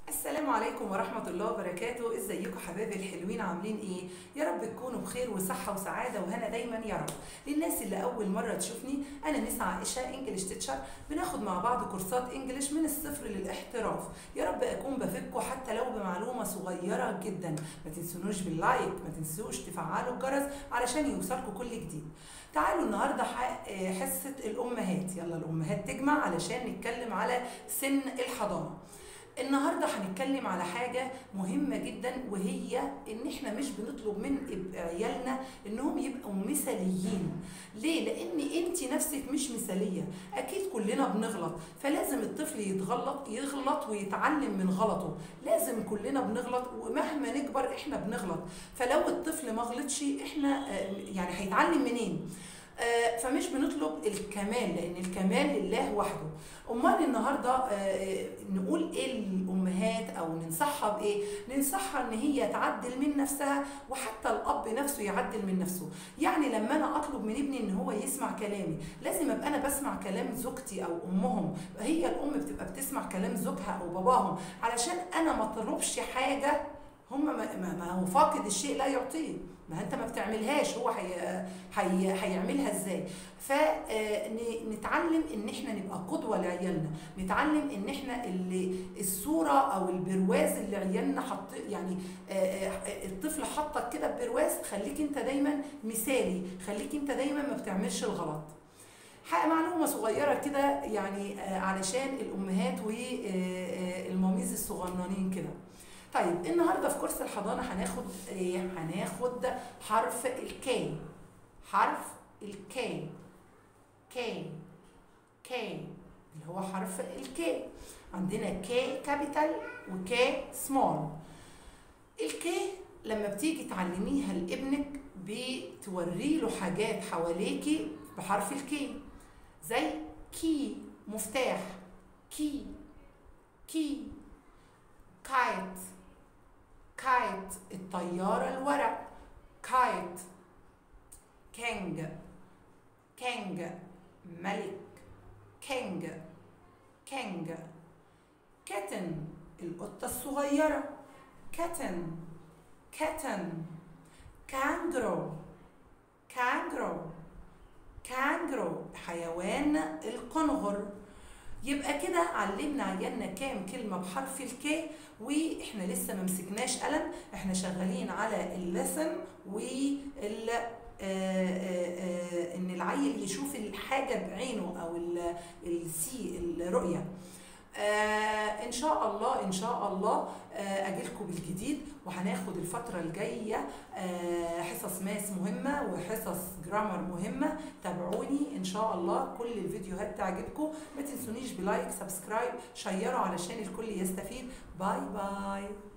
السلام عليكم ورحمة الله وبركاته ازيكم حبايبي الحلوين عاملين ايه يا رب تكونوا بخير وصحة وسعادة وهنا دايما يا رب للناس اللي اول مرة تشوفني انا مس عائشة انجلش تيتشر بناخد مع بعض كورسات انجلش من الصفر للاحتراف يا رب اكون بفيدكم حتى لو بمعلومة صغيرة جدا ما تنسونوش باللايك ما تنسوش تفعلوا الجرس علشان يوصلكم كل جديد تعالوا النهارده حصة الامهات يلا الامهات تجمع علشان نتكلم على سن الحضانة النهارده هنتكلم على حاجه مهمه جدا وهي ان احنا مش بنطلب من عيالنا انهم يبقوا مثاليين ليه لان انت نفسك مش مثاليه اكيد كلنا بنغلط فلازم الطفل يتغلط يغلط ويتعلم من غلطه لازم كلنا بنغلط ومهما نكبر احنا بنغلط فلو الطفل ما غلطش احنا يعني هيتعلم منين فمش بنطلب الكمال لان الكمال لله وحده امال النهارده نقول ايه الامهات او ننصحها بايه ننصحها ان هي تعدل من نفسها وحتى الاب نفسه يعدل من نفسه يعني لما انا اطلب من ابني ان هو يسمع كلامي لازم ابقى انا بسمع كلام زوجتي او امهم هي الام بتبقى بتسمع كلام زوجها او باباهم علشان انا ما اطلبش حاجه هم ما, ما هو فاقد الشيء لا يعطيه ما انت ما بتعملهاش هو هي هي هيعملها ازاي فنتعلم ان احنا نبقى قدوه لعيالنا نتعلم ان احنا اللي الصوره او البرواز اللي عيالنا حط يعني الطفل حطك كده ببرواز خليك انت دايما مثالي خليك انت دايما ما بتعملش الغلط معلومه صغيره كده يعني علشان الامهات والماميز الصغننين كده طيب النهارده في كورس الحضانه هناخد ايه هناخد حرف الكي حرف الكي كي كي اللي هو حرف الكي عندنا كي كابيتال وكي سمول الكي لما بتيجي تعلميها لابنك بتوري له حاجات حواليكي بحرف الكي زي كي مفتاح كي كي كايت كايت الطيارة الورق كايت كينج كينج ملك كينج كينج كتن القطة الصغيرة كتن كتن كانجرو كانجرو كانجرو حيوان القنغر يبقى كده علمنا عيالنا كام كلمه بحرف الكي واحنا لسه ما مسكناش قلم احنا شغالين على اللسن وال ان العيل يشوف الحاجه بعينه او السي الرؤيه آه ان شاء الله ان شاء الله آه اجيلكم بالجديد وهناخد الفتره الجايه آه حصص ماس مهمه وحصص جرامر مهمه تابعوني ان شاء الله كل الفيديوهات تعجبكم ما تنسونيش بلايك سبسكرايب شيروا علشان الكل يستفيد باي باي